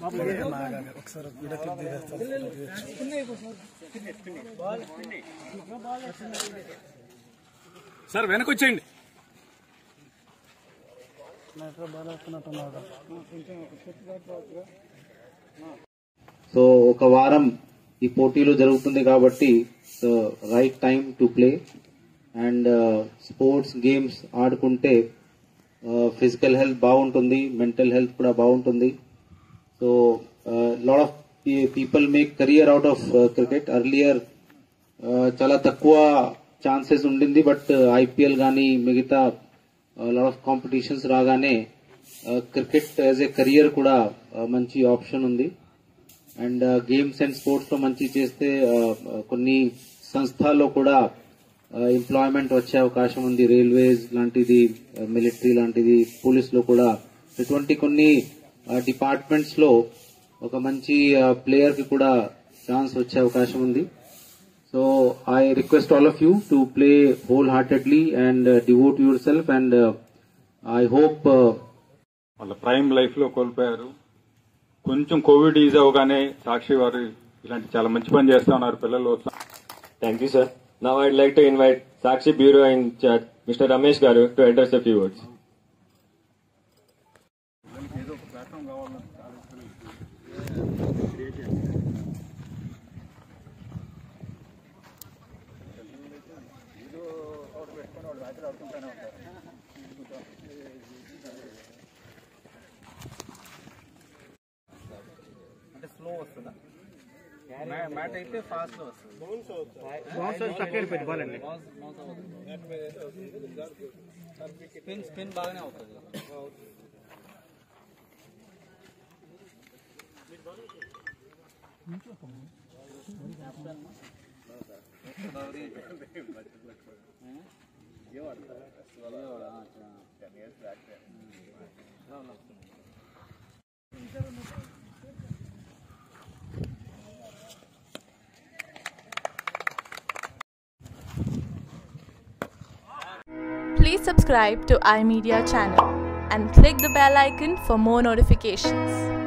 ఒకసారి video clip దిగేస్తాను sir వెనకొచ్చేయండి బాగా వస్తున్నట్టున్నాడు సో ఒక వారం ఈ పోటీలు జరుగుతుంది కాబట్టి right time to play and sports games ఆడుకుంటే ఫిజికల్ హెల్త్ బాగుంటుంది మెంటల్ హెల్త్ కూడా బాగుంటుంది so lot of people make career out of cricket earlier చాలా తక్కువ ఛాన్సెస్ ఉండింది బట్ ఐపీఎల్ కానీ మిగతా లాట్ ఆఫ్ కాంపిటీషన్స్ రాగానే క్రికెట్ యాజ్ ఏ కెరియర్ కూడా uh, మంచి ఆప్షన్ ఉంది అండ్ గేమ్స్ అండ్ స్పోర్ట్స్ లో మంచి చేస్తే uh, కొన్ని సంస్థల్లో కూడా ఎంప్లాయ్మెంట్ వచ్చే అవకాశం ఉంది రైల్వేస్ లాంటిది మిలిటరీ లాంటిది పోలీస్ లో కూడా ఇటువంటి కొన్ని డిపార్ట్మెంట్స్ లో ఒక మంచి ప్లేయర్ కి కూడా ఛాన్స్ వచ్చే అవకాశం ఉంది so I request all of you to play whole heartedly and devote yourself and I hope వాళ్ళ ప్రైమ్ లైఫ్ లో కోల్పోయారు కొంచెం కోవిడ్ ఈజ్ అవగానే సాక్షి వారు ఇలాంటి చాలా మంచి పని చేస్తా ఉన్నారు పిల్లలు Thank you, sir. Now I'd like to invite Sakshi Bureau in charge, Mr. Ramesh Garu, to address a few words. Mat అయితే ఫాస్ట్ లో వస్తుంది స్పిన్ స్పిన్ బాగానే అవుతుంది Please subscribe to iMedia channel and click the bell icon for more notifications.